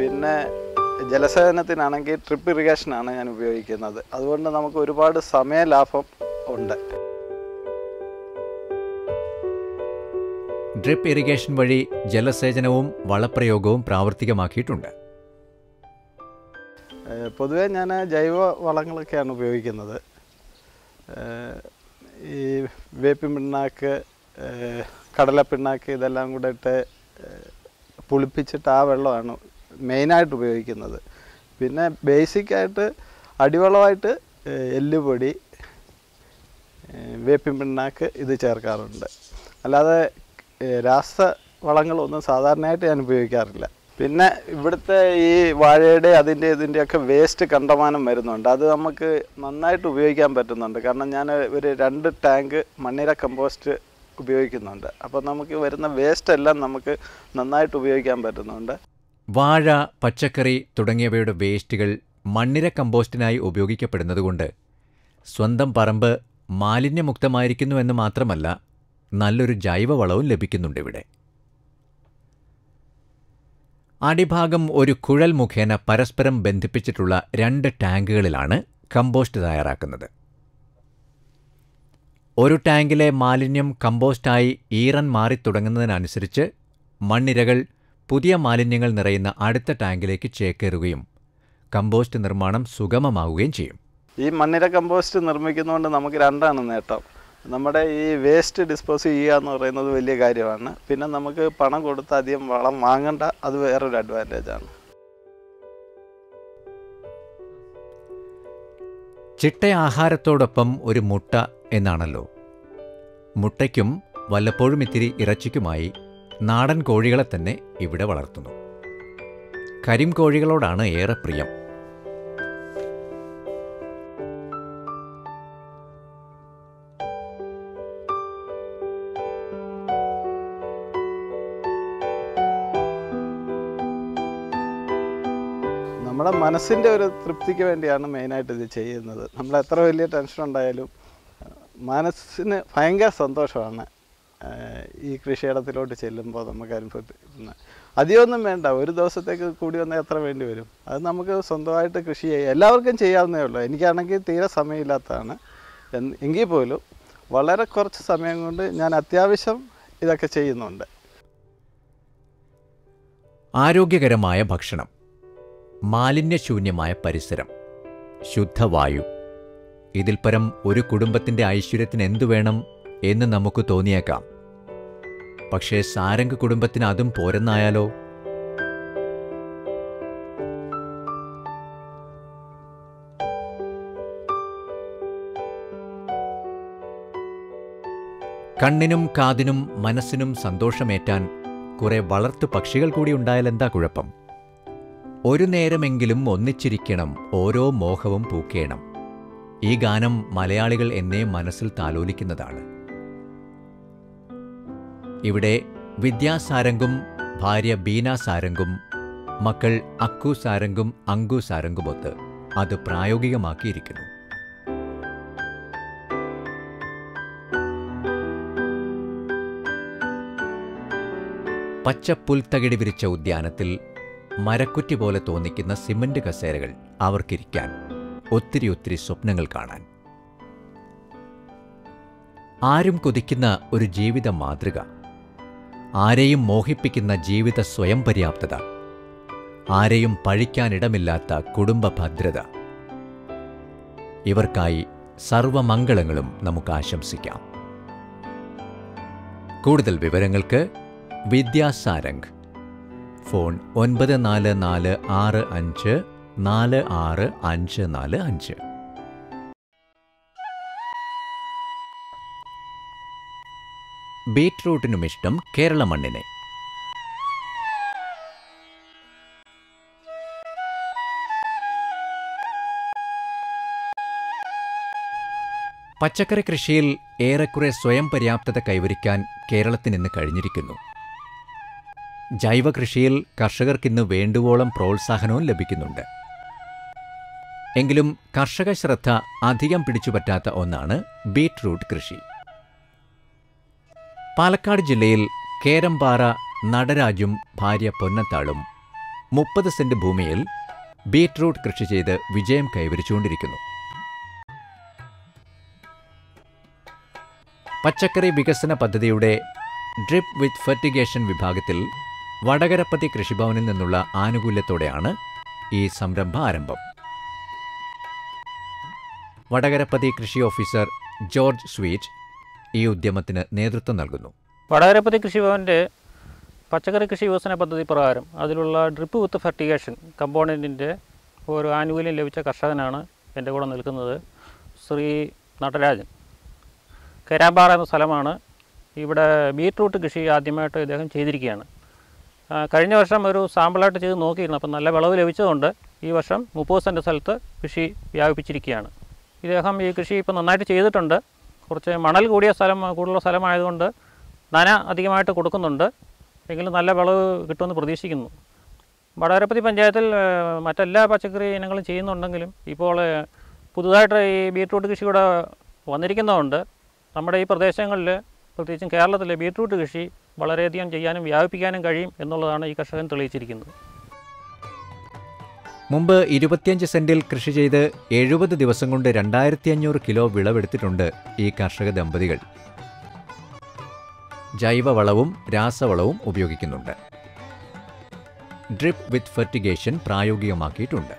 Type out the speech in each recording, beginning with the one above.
പിന്നെ ജലസേചനത്തിനാണെങ്കിൽ ട്രിപ്പ് ഇറിഗേഷനാണ് ഞാൻ ഉപയോഗിക്കുന്നത് അതുകൊണ്ട് നമുക്ക് ഒരുപാട് സമയ ലാഭം ഉണ്ട് ഡ്രിപ്പ് ഇറിഗേഷൻ വഴി ജലസേചനവും വളപ്രയോഗവും പ്രാവർത്തികമാക്കിയിട്ടുണ്ട് ഏഹ് പൊതുവേ ഞാൻ ജൈവ വളങ്ങളൊക്കെയാണ് ഉപയോഗിക്കുന്നത് ഏഹ് ഈ വേപ്പിൻ പിണ്ണാക്ക് ഏഹ് കടലപ്പിണ്ണാക്ക് ഇതെല്ലാം കൂടെ ഇട്ട് ഏഹ് പുളിപ്പിച്ചിട്ട് ആ വെള്ളമാണ് മെയിനായിട്ട് ഉപയോഗിക്കുന്നത് പിന്നെ ബേസിക്കായിട്ട് അടിവളമായിട്ട് ഏഹ് എല്ലുപൊടി ഏഹ് വേപ്പിൻ പിണ്ണാക്ക് ഇത് ചേർക്കാറുണ്ട് അല്ലാതെ ഏഹ് രാസവളങ്ങളൊന്നും സാധാരണയായിട്ട് ഞാൻ ഉപയോഗിക്കാറില്ല പിന്നെ ഇവിടുത്തെ ഈ വാഴയുടെ അതിൻ്റെ ഇതിൻ്റെയൊക്കെ വേസ്റ്റ് കണ്ടമാനം വരുന്നുണ്ട് അത് നമുക്ക് നന്നായിട്ട് ഉപയോഗിക്കാൻ പറ്റുന്നുണ്ട് കാരണം ഞാൻ ഒരു രണ്ട് ടാങ്ക് മണ്ണിര കമ്പോസ്റ്റ് ഉപയോഗിക്കുന്നുണ്ട് അപ്പോൾ നമുക്ക് വരുന്ന വേസ്റ്റ് എല്ലാം നമുക്ക് നന്നായിട്ട് ഉപയോഗിക്കാൻ പറ്റുന്നുണ്ട് വാഴ പച്ചക്കറി തുടങ്ങിയവയുടെ വേസ്റ്റുകൾ മണ്ണിര കമ്പോസ്റ്റിനായി ഉപയോഗിക്കപ്പെടുന്നതുകൊണ്ട് സ്വന്തം പറമ്പ് മാലിന്യമുക്തമായിരിക്കുന്നു എന്ന് മാത്രമല്ല നല്ലൊരു ജൈവവളവും ലഭിക്കുന്നുണ്ട് ഇവിടെ അടിഭാഗം ഒരു കുഴൽ മുഖേന പരസ്പരം ബന്ധിപ്പിച്ചിട്ടുള്ള രണ്ട് ടാങ്കുകളിലാണ് കമ്പോസ്റ്റ് തയ്യാറാക്കുന്നത് ഒരു ടാങ്കിലെ മാലിന്യം കമ്പോസ്റ്റായി ഈറൻ മാറിത്തുടങ്ങുന്നതിനനുസരിച്ച് മണ്ണിരകൾ പുതിയ മാലിന്യങ്ങൾ നിറയുന്ന അടുത്ത ടാങ്കിലേക്ക് ചേക്കേറുകയും കമ്പോസ്റ്റ് നിർമ്മാണം സുഗമമാവുകയും ചെയ്യും ഈ മണ്ണിര കമ്പോസ്റ്റ് നിർമ്മിക്കുന്നതുകൊണ്ട് നമുക്ക് രണ്ടാണ് നേട്ടം നമ്മുടെ ഈ വേസ്റ്റ് ഡിസ്പോസ് ചെയ്യുക എന്ന് പറയുന്നത് വലിയ കാര്യമാണ് പിന്നെ നമുക്ക് പണം കൊടുത്ത് അധികം വളം വാങ്ങണ്ട അത് വേറൊരു അഡ്വാൻറ്റേജ് ആണ് ചിട്ട ആഹാരത്തോടൊപ്പം ഒരു മുട്ട എന്നാണല്ലോ മുട്ടയ്ക്കും വല്ലപ്പോഴും ഇത്തിരി ഇറച്ചിക്കുമായി നാടൻ കോഴികളെ തന്നെ ഇവിടെ വളർത്തുന്നു കരിംകോഴികളോടാണ് ഏറെ പ്രിയം നമ്മുടെ മനസ്സിൻ്റെ ഒരു തൃപ്തിക്ക് വേണ്ടിയാണ് മെയിനായിട്ട് ഇത് ചെയ്യുന്നത് നമ്മൾ എത്ര വലിയ ടെൻഷൻ ഉണ്ടായാലും മനസ്സിന് ഭയങ്കര സന്തോഷമാണ് ഏഹ് ഈ കൃഷിയിടത്തിലോട്ട് ചെല്ലുമ്പോൾ നമുക്ക് അനുഭവപ്പെടുന്നത് അധികമൊന്നും വേണ്ട ഒരു ദിവസത്തേക്ക് കൂടി വന്നാൽ എത്ര വേണ്ടി വരും അത് നമുക്ക് സ്വന്തമായിട്ട് കൃഷി ചെയ്യാം എല്ലാവർക്കും ചെയ്യാവുന്നേ ഉള്ളൂ എനിക്കാണെങ്കിൽ തീരെ സമയമില്ലാത്തതാണ് എന്ന് എങ്കിൽ പോലും വളരെ കുറച്ച് സമയം കൊണ്ട് ഞാൻ അത്യാവശ്യം ഇതൊക്കെ ചെയ്യുന്നുണ്ട് ആരോഗ്യകരമായ ഭക്ഷണം മാലിന്യശൂന്യമായ പരിസരം ശുദ്ധവായു ഇതിൽ പരം ഒരു കുടുംബത്തിന്റെ ഐശ്വര്യത്തിന് എന്തു വേണം എന്ന് നമുക്ക് തോന്നിയേക്കാം പക്ഷേ സാരംഗ് കുടുംബത്തിന് അതും പോരെന്നായാലോ കണ്ണിനും കാതിനും മനസ്സിനും സന്തോഷമേറ്റാൻ കുറെ വളർത്തു പക്ഷികൾ കൂടി ഉണ്ടായാലെന്താ കുഴപ്പം ഒരു നേരമെങ്കിലും ഒന്നിച്ചിരിക്കണം ഓരോ മോഹവും പൂക്കേണം ഈ ഗാനം മലയാളികൾ എന്നെ മനസ്സിൽ താലോലിക്കുന്നതാണ് ഇവിടെ വിദ്യാസാരംഗും ഭാര്യ ബീന സാരംഗും മക്കൾ അക്കു സാരംഗും അങ്കു സാരംഗുമൊത്ത് അത് പ്രായോഗികമാക്കിയിരിക്കുന്നു പച്ച പുൽത്തകിടി വിരിച്ച ഉദ്യാനത്തിൽ മരക്കുറ്റി പോലെ തോന്നിക്കുന്ന സിമന്റ് കസേരകൾ അവർക്കിരിക്കാൻ ഒത്തിരി ഒത്തിരി സ്വപ്നങ്ങൾ കാണാൻ ആരും കൊതിക്കുന്ന ഒരു ജീവിത മാതൃക ആരെയും മോഹിപ്പിക്കുന്ന ജീവിത സ്വയം പര്യാപ്തത ആരെയും പഴിക്കാനിടമില്ലാത്ത കുടുംബ ഭദ്രത ഇവർക്കായി സർവമംഗളങ്ങളും നമുക്ക് ആശംസിക്കാം കൂടുതൽ വിവരങ്ങൾക്ക് വിദ്യാസാരംഗ് ഫോൺ ഒൻപത് നാല് നാല് ആറ് അഞ്ച് നാല് ആറ് അഞ്ച് നാല് അഞ്ച് ബീറ്റ്റൂട്ടിനും ഇഷ്ടം കേരള മണ്ണിനെ പച്ചക്കറി കൃഷിയിൽ ഏറെക്കുറെ സ്വയം പര്യാപ്തത കൈവരിക്കാൻ കേരളത്തിനിന്ന് കഴിഞ്ഞിരിക്കുന്നു ജൈവ കൃഷിയിൽ കർഷകർക്കിന്ന് വേണ്ടുവോളം പ്രോത്സാഹനവും ലഭിക്കുന്നുണ്ട് എങ്കിലും കർഷക ശ്രദ്ധ അധികം പിടിച്ചുപറ്റാത്ത ഒന്നാണ് ബീറ്റ്റൂട്ട് കൃഷി പാലക്കാട് ജില്ലയിൽ കേരമ്പാറ നടരാജും ഭാര്യ പൊന്നത്താളും മുപ്പത് സെന്റ് ഭൂമിയിൽ ബീറ്റ്റൂട്ട് കൃഷി ചെയ്ത് വിജയം കൈവരിച്ചുകൊണ്ടിരിക്കുന്നു പച്ചക്കറി വികസന പദ്ധതിയുടെ ഡ്രിപ്പ് വിത്ത് ഫെർട്ടിഗേഷൻ വിഭാഗത്തിൽ വടകരപ്പതി കൃഷിഭവനിൽ നിന്നുള്ള ആനുകൂല്യത്തോടെയാണ് ഈ സംരംഭ ആരംഭം വടകരപ്പതി കൃഷി ഓഫീസർ ജോർജ് സ്വീറ്റ് ഈ ഉദ്യമത്തിന് നേതൃത്വം നൽകുന്നു വടകരപ്പതി കൃഷിഭവൻ്റെ പച്ചക്കറി കൃഷി വികസന പദ്ധതി പ്രകാരം അതിലുള്ള ഡ്രിപ്പ് വിത്ത് ഫെർട്ടിഗേഷൻ കമ്പോണൻറ്റിൻ്റെ ഒരു ആനുകൂല്യം ലഭിച്ച കർഷകനാണ് എൻ്റെ കൂടെ നിൽക്കുന്നത് ശ്രീ നടരാജൻ കരാമ്പാറ എന്ന സ്ഥലമാണ് ഇവിടെ ബീട്രൂട്ട് കൃഷി ആദ്യമായിട്ട് ഇദ്ദേഹം ചെയ്തിരിക്കുകയാണ് ആ, കഴിഞ്ഞ വർഷം ഒരു സാമ്പിളായിട്ട് ചെയ്ത് നോക്കിയിരുന്നു അപ്പം നല്ല വിളവ് ലഭിച്ചതുകൊണ്ട് ഈ വർഷം മുപ്പത് സെൻറ്റ് സ്ഥലത്ത് കൃഷി വ്യാപിപ്പിച്ചിരിക്കുകയാണ് ഇദ്ദേഹം ഈ കൃഷി ഇപ്പോൾ നന്നായിട്ട് ചെയ്തിട്ടുണ്ട് കുറച്ച് മണൽ കൂടിയ സ്ഥലം കൂടുതലുള്ള സ്ഥലമായതുകൊണ്ട് നന അധികമായിട്ട് കൊടുക്കുന്നുണ്ട് എങ്കിലും നല്ല വിളവ് കിട്ടുമെന്ന് പ്രതീക്ഷിക്കുന്നു വടകരപ്പതി പഞ്ചായത്തിൽ ഏഹ്, മറ്റെല്ലാ പച്ചക്കറി ഇനങ്ങളും ചെയ്യുന്നുണ്ടെങ്കിലും ഇപ്പോൾ ഏഹ്, പുതുതായിട്ട് ഈ ബീട്രൂട്ട് കൃഷി കൂടെ വന്നിരിക്കുന്നതുകൊണ്ട് നമ്മുടെ ഈ പ്രദേശങ്ങളിൽ പ്രത്യേകിച്ചും കേരളത്തിലെ ബീട്രൂട്ട് കൃഷി വളരെയധികം ചെയ്യാനും വ്യാപിപ്പിക്കാനും കഴിയും എന്നുള്ളതാണ് ഈ കർഷകൻ തെളിയിച്ചിരിക്കുന്നത് മുമ്പ് ഇരുപത്തിയഞ്ച് സെന്റിൽ കൃഷി ചെയ്ത് എഴുപത് ദിവസം കൊണ്ട് രണ്ടായിരത്തി അഞ്ഞൂറ് കിലോ വിളവെടുത്തിട്ടുണ്ട് ഈ കർഷക ദമ്പതികൾ ജൈവവളവും രാസവളവും ഉപയോഗിക്കുന്നുണ്ട് ഡ്രിപ്പ് വിത്ത് ഫെർട്ടിഗേഷൻ പ്രായോഗികമാക്കിയിട്ടുണ്ട്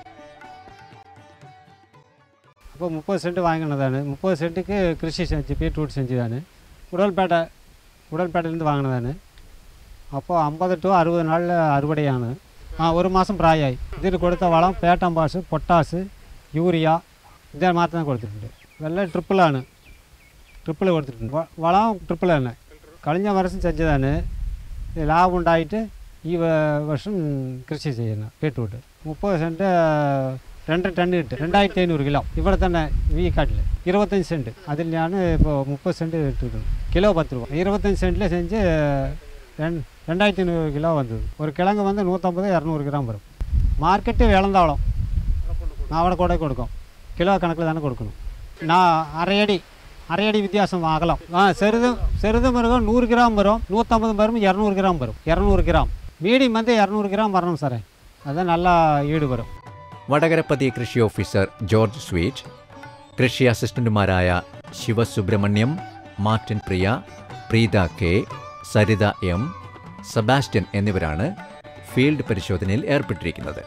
അപ്പോൾ முப்பது சென்ட் வாங்கினதானு முப்பது சென்ட்டுக்கு கிருஷி செஞ்சு பீட்ரூட் செஞ்சுதானு உடல்பேட்டை உடல்பேட்டையிலேருந்து வாங்கினதானு അപ്പോൾ അമ്പത് ടു അറുപത് നാളിൽ അറുവടയാണ് ആ ഒരു മാസം പ്രായമായി ഇതിന് കൊടുത്ത വളം പേട്ടമ്പാസ് പൊട്ടാസ് യൂറിയ ഇത് മാത്രമേ കൊടുത്തിട്ടുണ്ട് ഇതെല്ലാം ട്രിപ്പിളാണ് ട്രിപ്പിൾ കൊടുത്തിട്ടുണ്ട് വ- വളം ട്രിപ്പിൾ തന്നെ കഴിഞ്ഞ വർഷം ചെഞ്ചതാണ് ലാഭം ഉണ്ടായിട്ട് ഈ വ- വർഷം കൃഷി ചെയ്യുന്നു ബീട്രൂട്ട് മുപ്പത് സെൻറ്റ് രണ്ട് ടൺ കിട്ടും രണ്ടായിരത്തി അഞ്ഞൂറ് കിലോ ഇവിടെ തന്നെ ഈ കാട്ടിൽ ഇരുപത്തഞ്ച് സെൻറ്റ് അതിൽ ഞാൻ ഇപ്പോൾ മുപ്പത് സെൻറ്റ് ഇട്ടിരിക്കുന്നു കിലോ பத்து ரூபா இருபத்தஞ்சி சென்ட்டில் செஞ்சு ரெண் ரெண்டாயிரத்தி ஐநூறு கிலோ வந்தது ஒரு கிழங்கு வந்து நூற்றம்பது இரநூறு கிராம் வரும் மார்க்கெட்டு வேளந்தாவளம் நான் അവിടെ കൂടെ കൊടുക്കും കിലോ കണക്കിൽ തന്നെ കൊടുക്കണം நான் அரையடி அரையடி வித்தியாசம் ஆகலாம் ஆ செருது செருது மிருகம் நூறு கிராம் வரும் நூற்றம்பது வரும் இரநூறு கிராம் வரும் இரநூறு கிராம் மீடியம் வந்து இரநூறு கிராம் வரணும் சார் அது நல்லா ஈடு வரும் വടകരപ്പതി കൃഷി ഓഫീസർ ജോർജ് സ്വീറ്റ് കൃഷി അസിസ്റ്റന്റുമാരായ Sivasubramaniam Martin Priya Preetha K Saritha M Sebastian എന്നിവരാണ് ഫീൽഡ് പരിശോധനയിൽ ഏർപ്പെട്ടിരിക്കുന്നത്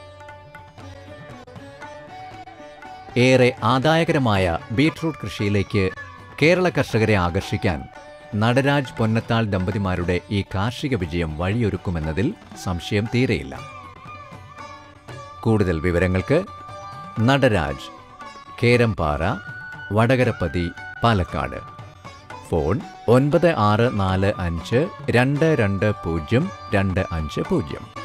ഏറെ ആദായകരമായ ബീട്രൂട്ട് കൃഷിയിലേക്ക് കേരള കർഷകരെ ആകർഷിക്കാൻ നടരാജ് പൊന്നത്താൾ ദമ്പതിമാരുടെ ഈ കാർഷിക വിജയം വഴിയൊരുക്കുമെന്നതിൽ സംശയം തീരെയില്ല കൂടുതൽ വിവരങ്ങൾക്ക് നടരാജ് കേരമ്പാറ വടകരപ്പതി പാലക്കാട് ഫോൺ ഒൻപത് ആറ് നാല് അഞ്ച് രണ്ട് രണ്ട് പൂജ്യം രണ്ട് അഞ്ച് പൂജ്യം